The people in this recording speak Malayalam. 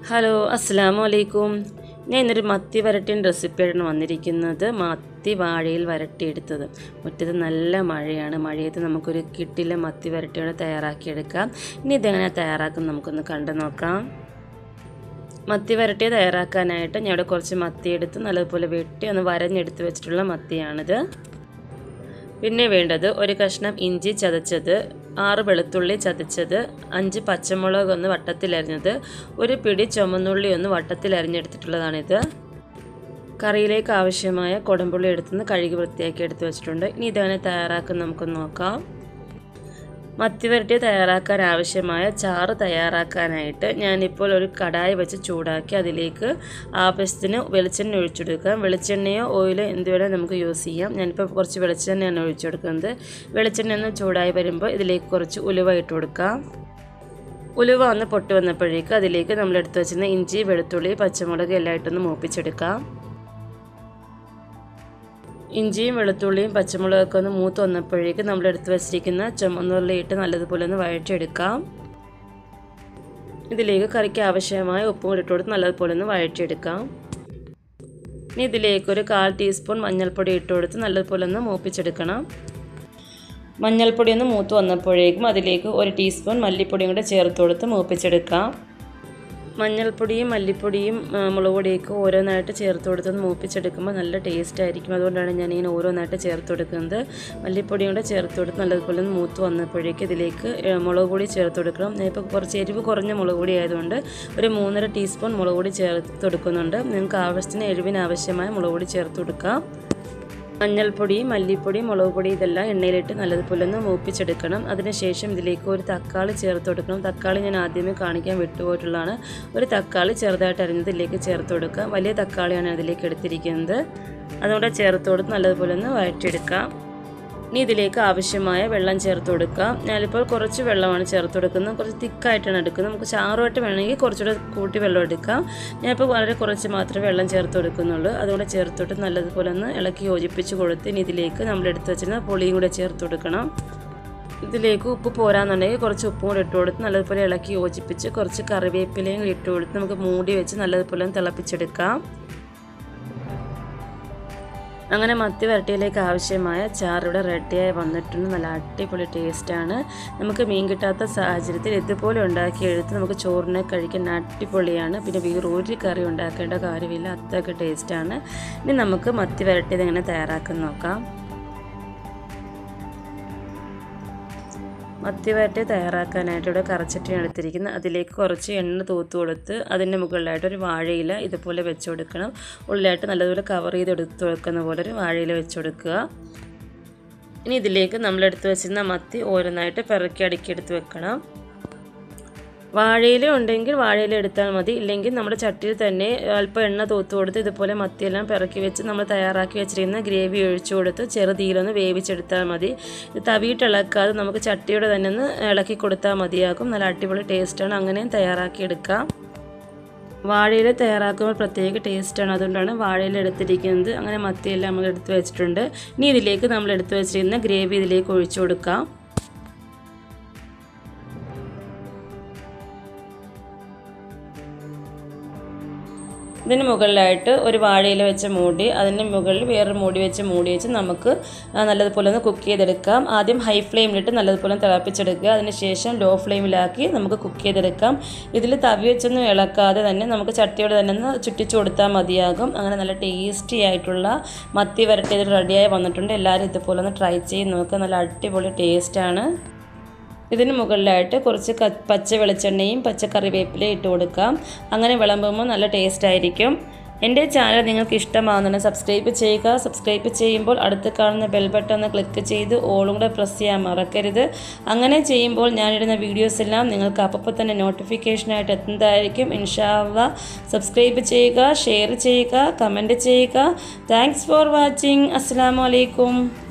ഹലോ അസ്സാം വലൈക്കും ഞാൻ ഇന്നൊരു മത്തി വരട്ടിൻ്റെ റെസിപ്പിയാണ് വന്നിരിക്കുന്നത് മത്തി വാഴയിൽ വരട്ടിയെടുത്തത് മുറ്റത്ത് നല്ല മഴയാണ് മഴയത്ത് നമുക്കൊരു കിട്ടിലെ മത്തി വരട്ടിയോടെ തയ്യാറാക്കിയെടുക്കാം ഇനി ഇതെങ്ങനെ തയ്യാറാക്കും നമുക്കൊന്ന് കണ്ടു നോക്കാം മത്തി വരട്ടി തയ്യാറാക്കാനായിട്ട് ഞാൻ ഇവിടെ കുറച്ച് മത്തി എടുത്ത് നല്ലതുപോലെ വെട്ടി ഒന്ന് വരഞ്ഞെടുത്ത് വെച്ചിട്ടുള്ള മത്തിയാണിത് പിന്നെ വേണ്ടത് ഒരു കഷ്ണം ഇഞ്ചി ചതച്ചത് ആറ് വെളുത്തുള്ളി ചതച്ചത് അഞ്ച് പച്ചമുളക് ഒന്ന് വട്ടത്തിലരിഞ്ഞത് ഒരു പിടി ചുമന്നുള്ളി ഒന്ന് വട്ടത്തിലരിഞ്ഞെടുത്തിട്ടുള്ളതാണിത് കറിയിലേക്ക് ആവശ്യമായ കുടമ്പുള്ളി എടുത്തുനിന്ന് കഴുകി വൃത്തിയാക്കി എടുത്ത് വെച്ചിട്ടുണ്ട് ഇനി ഇതെങ്ങനെ തയ്യാറാക്കാൻ നമുക്ക് നോക്കാം മത്തി വരട്ടി തയ്യാറാക്കാൻ ആവശ്യമായ ചാറ് തയ്യാറാക്കാനായിട്ട് ഞാനിപ്പോൾ ഒരു കടായി വെച്ച് ചൂടാക്കി അതിലേക്ക് ആവശ്യത്തിന് വെളിച്ചെണ്ണ ഒഴിച്ചെടുക്കാം വെളിച്ചെണ്ണയോ ഓയിലോ എന്ത് വേണേൽ നമുക്ക് യൂസ് ചെയ്യാം ഞാനിപ്പോൾ കുറച്ച് വെളിച്ചെണ്ണയാണ് ഒഴിച്ചു കൊടുക്കുന്നത് വെളിച്ചെണ്ണ ഒന്ന് ചൂടായി വരുമ്പോൾ ഇതിലേക്ക് കുറച്ച് ഉലുവ ഇട്ട് കൊടുക്കാം ഉലുവ ഒന്ന് പൊട്ടി വന്നപ്പോഴേക്ക് അതിലേക്ക് നമ്മൾ എടുത്തു വെച്ചിരുന്ന ഇഞ്ചി വെളുത്തുള്ളി പച്ചമുളക് എല്ലാം ഇട്ടൊന്ന് മൂപ്പിച്ചെടുക്കാം ഇഞ്ചിയും വെളുത്തുള്ളിയും പച്ചമുളകൊക്കെ ഒന്ന് മൂത്ത് വന്നപ്പോഴേക്ക് നമ്മൾ എടുത്ത് വെച്ചിരിക്കുന്ന ചുമന്നുള്ളി ഇട്ട് നല്ലതുപോലെ ഒന്ന് വഴറ്റിയെടുക്കാം ഇതിലേക്ക് കറിക്ക് ആവശ്യമായ ഉപ്പും കൂടി ഇട്ട് കൊടുത്ത് നല്ലതുപോലെ ഒന്ന് വഴറ്റിയെടുക്കാം ഇനി ഇതിലേക്ക് ഒരു കാൽ ടീസ്പൂൺ മഞ്ഞൾപ്പൊടി ഇട്ട് കൊടുത്ത് നല്ലതുപോലെ ഒന്ന് മൂപ്പിച്ചെടുക്കണം മഞ്ഞൾപ്പൊടി ഒന്ന് മൂത്ത് വന്നപ്പോഴേക്കും അതിലേക്ക് ഒരു ടീസ്പൂൺ മല്ലിപ്പൊടിയും കൂടെ ചേർത്ത് കൊടുത്ത് മൂപ്പിച്ചെടുക്കാം മഞ്ഞൾപ്പൊടിയും മല്ലിപ്പൊടിയും മുളക് പൊടിയൊക്കെ ഓരോന്നായിട്ട് ചേർത്ത് കൊടുത്തൊന്ന് മൂപ്പിച്ചെടുക്കുമ്പോൾ നല്ല ടേസ്റ്റ് ആയിരിക്കും അതുകൊണ്ടാണ് ഞാനിങ്ങനെ ഓരോന്നായിട്ട് ചേർത്ത് കൊടുക്കുന്നത് മല്ലിപ്പൊടിയും കൂടെ ചേർത്ത് കൊടുത്ത് നല്ലതുപോലെ ഒന്ന് മൂത്ത് വന്നപ്പോഴേക്ക് ഇതിലേക്ക് മുളക് പൊടി ചേർത്ത് കൊടുക്കണം ഇപ്പോൾ കുറച്ച് എരിവ് കുറഞ്ഞ മുളക് പൊടി ആയതുകൊണ്ട് ഒരു മൂന്നര ടീസ്പൂൺ മുളക് പൊടി ചേർത്ത് കൊടുക്കുന്നുണ്ട് നിങ്ങൾക്ക് ആവശ്യത്തിന് എരിവിന് ആവശ്യമായ മുളക് പൊടി ചേർത്ത് കൊടുക്കാം മഞ്ഞൾപ്പൊടി മല്ലിപ്പൊടി മുളക് പൊടി ഇതെല്ലാം എണ്ണയിലിട്ട് നല്ലതുപോലെ ഒന്ന് മൂപ്പിച്ചെടുക്കണം അതിനുശേഷം ഇതിലേക്ക് ഒരു തക്കാളി ചേർത്ത് കൊടുക്കണം തക്കാളി ഞാൻ ആദ്യമേ കാണിക്കാൻ വിട്ടുപോയിട്ടുള്ളതാണ് ഒരു തക്കാളി ചെറുതായിട്ട് അരിഞ്ഞത് ഇതിലേക്ക് ചേർത്ത് കൊടുക്കുക വലിയ തക്കാളിയാണ് അതിലേക്ക് എടുത്തിരിക്കുന്നത് അതുകൊണ്ട് ചേർത്ത് കൊടുത്ത് നല്ലതുപോലെ ഒന്ന് വഴറ്റിയെടുക്കാം ഇനി ഇതിലേക്ക് ആവശ്യമായ വെള്ളം ചേർത്ത് കൊടുക്കാം ഞാനിപ്പോൾ കുറച്ച് വെള്ളമാണ് ചേർത്ത് കൊടുക്കുന്നത് കുറച്ച് തിക്കായിട്ടാണ് എടുക്കുന്നത് നമുക്ക് ചാറുമായിട്ട് വേണമെങ്കിൽ കുറച്ചുകൂടെ കൂട്ടി വെള്ളം എടുക്കാം ഞാനിപ്പോൾ വളരെ കുറച്ച് മാത്രമേ വെള്ളം ചേർത്ത് കൊടുക്കുന്നുള്ളൂ അതുകൊണ്ട് ചേർത്തിട്ട് നല്ലതുപോലെ ഒന്ന് ഇളക്കി യോജിപ്പിച്ച് കൊടുത്ത് ഇനി ഇതിലേക്ക് നമ്മൾ എടുത്ത് വെച്ചിരുന്ന പുളിയും കൂടെ ചേർത്ത് കൊടുക്കണം ഇതിലേക്ക് ഉപ്പ് പോരാന്നുണ്ടെങ്കിൽ കുറച്ച് ഉപ്പും കൂടെ ഇട്ട് കൊടുത്ത് നല്ലതുപോലെ ഇളക്കി യോജിപ്പിച്ച് കുറച്ച് കറിവേപ്പിലയും ഇട്ട് കൊടുത്ത് നമുക്ക് മൂടി വെച്ച് നല്ലതുപോലെ തിളപ്പിച്ചെടുക്കാം അങ്ങനെ മത്തി വരട്ടിയിലേക്ക് ആവശ്യമായ ചാറിവിടെ റെഡിയായി വന്നിട്ടുണ്ട് നല്ല അടിപൊളി ടേസ്റ്റാണ് നമുക്ക് മീൻ കിട്ടാത്ത സാഹചര്യത്തിൽ ഇതുപോലെ ഉണ്ടാക്കി എടുത്ത് നമുക്ക് ചോറിനെ കഴിക്കാൻ അടിപൊളിയാണ് പിന്നെ വേറെ ഒരു കറി ഉണ്ടാക്കേണ്ട കാര്യമില്ല അത്രയ്ക്ക് ടേസ്റ്റാണ് ഇനി നമുക്ക് മത്തി വരട്ടിയത് എങ്ങനെ തയ്യാറാക്കാൻ നോക്കാം മത്തി വരട്ടി തയ്യാറാക്കാനായിട്ട് ഇവിടെ കറച്ചട്ടിയാണ് എടുത്തിരിക്കുന്നത് അതിലേക്ക് കുറച്ച് എണ്ണ തൂത്ത് കൊടുത്ത് അതിൻ്റെ മുകളിലായിട്ട് ഒരു വാഴയില ഇതുപോലെ വെച്ച് കൊടുക്കണം ഉള്ളിലായിട്ട് നല്ലതുപോലെ കവർ ചെയ്ത് എടുത്ത് വെക്കുന്ന പോലെ ഒരു വാഴയില വെച്ച് കൊടുക്കുക ഇനി ഇതിലേക്ക് നമ്മൾ എടുത്ത് വെച്ചിരുന്ന മത്തി ഓരോന്നായിട്ട് പിറക്കി അടുക്കി എടുത്ത് വെക്കണം വാഴയില ഉണ്ടെങ്കിൽ വാഴയില എടുത്താൽ മതി ഇല്ലെങ്കിൽ നമ്മുടെ ചട്ടിയിൽ തന്നെ അല്പം എണ്ണ തൂത്ത് കൊടുത്ത് ഇതുപോലെ മത്തിയെല്ലാം പിറക്കി വെച്ച് നമ്മൾ തയ്യാറാക്കി വെച്ചിരിക്കുന്ന ഗ്രേവി ഒഴിച്ചു കൊടുത്ത് ചെറുതീയിലൊന്ന് വേവിച്ചെടുത്താൽ മതി ഇത് തവിയിട്ട് ഇളക്കാതെ നമുക്ക് ചട്ടിയുടെ തന്നെ ഒന്ന് ഇളക്കി കൊടുത്താൽ മതിയാകും നല്ല അടിപൊളി ടേസ്റ്റാണ് അങ്ങനെയും തയ്യാറാക്കിയെടുക്കാം വാഴയില തയ്യാറാക്കുമ്പോൾ പ്രത്യേക ടേസ്റ്റാണ് അതുകൊണ്ടാണ് വാഴയില എടുത്തിരിക്കുന്നത് അങ്ങനെ മത്തിയെല്ലാം നമ്മൾ എടുത്ത് വെച്ചിട്ടുണ്ട് ഇനി ഇതിലേക്ക് നമ്മൾ എടുത്ത് വെച്ചിരിക്കുന്ന ഗ്രേവി ഇതിലേക്ക് ഒഴിച്ചു കൊടുക്കാം ഇതിന് മുകളിലായിട്ട് ഒരു വാഴയില വെച്ച് മൂടി അതിന് മുകളിൽ വേറൊരു മൂടി വെച്ച് മൂടി വെച്ച് നമുക്ക് നല്ലതുപോലെ ഒന്ന് കുക്ക് ചെയ്തെടുക്കാം ആദ്യം ഹൈ ഫ്ലെയിമിലിട്ട് നല്ലതുപോലെ തിളപ്പിച്ചെടുക്കുക അതിനുശേഷം ലോ ഫ്ലെയിമിലാക്കി നമുക്ക് കുക്ക് ചെയ്തെടുക്കാം ഇതിൽ തവി വെച്ചൊന്നും ഇളക്കാതെ തന്നെ നമുക്ക് ചട്ടിയോട് തന്നെ ഒന്ന് ചുറ്റിച്ചു കൊടുത്താൽ മതിയാകും അങ്ങനെ നല്ല ടേസ്റ്റി ആയിട്ടുള്ള മത്തി വരട്ടിയത് റെഡിയായി വന്നിട്ടുണ്ട് എല്ലാവരും ഇതുപോലെ ഒന്ന് ട്രൈ ചെയ്ത് നോക്കുക നല്ല അടിപൊളി ടേസ്റ്റാണ് ഇതിന് മുകളിലായിട്ട് കുറച്ച് പച്ച വെളിച്ചെണ്ണയും പച്ച കറിവേപ്പിലയും ഇട്ട് കൊടുക്കാം അങ്ങനെ വിളമ്പുമ്പോൾ നല്ല ടേസ്റ്റ് ആയിരിക്കും എൻ്റെ ചാനൽ നിങ്ങൾക്ക് ഇഷ്ടമാകുന്നുണ്ട് സബ്സ്ക്രൈബ് ചെയ്യുക സബ്സ്ക്രൈബ് ചെയ്യുമ്പോൾ അടുത്ത് കാണുന്ന ബെൽ ബട്ടൺ ഒന്ന് ക്ലിക്ക് ചെയ്ത് ഓളും കൂടെ പ്രസ് ചെയ്യാൻ മറക്കരുത് അങ്ങനെ ചെയ്യുമ്പോൾ ഞാനിടുന്ന വീഡിയോസ് എല്ലാം നിങ്ങൾക്ക് അപ്പോൾ തന്നെ നോട്ടിഫിക്കേഷനായിട്ട് എത്തുന്നതായിരിക്കും ഇൻഷാല്ല സബ്സ്ക്രൈബ് ചെയ്യുക ഷെയർ ചെയ്യുക കമൻറ്റ് ചെയ്യുക താങ്ക്സ് ഫോർ വാച്ചിങ് അസ്സാം വലൈക്കും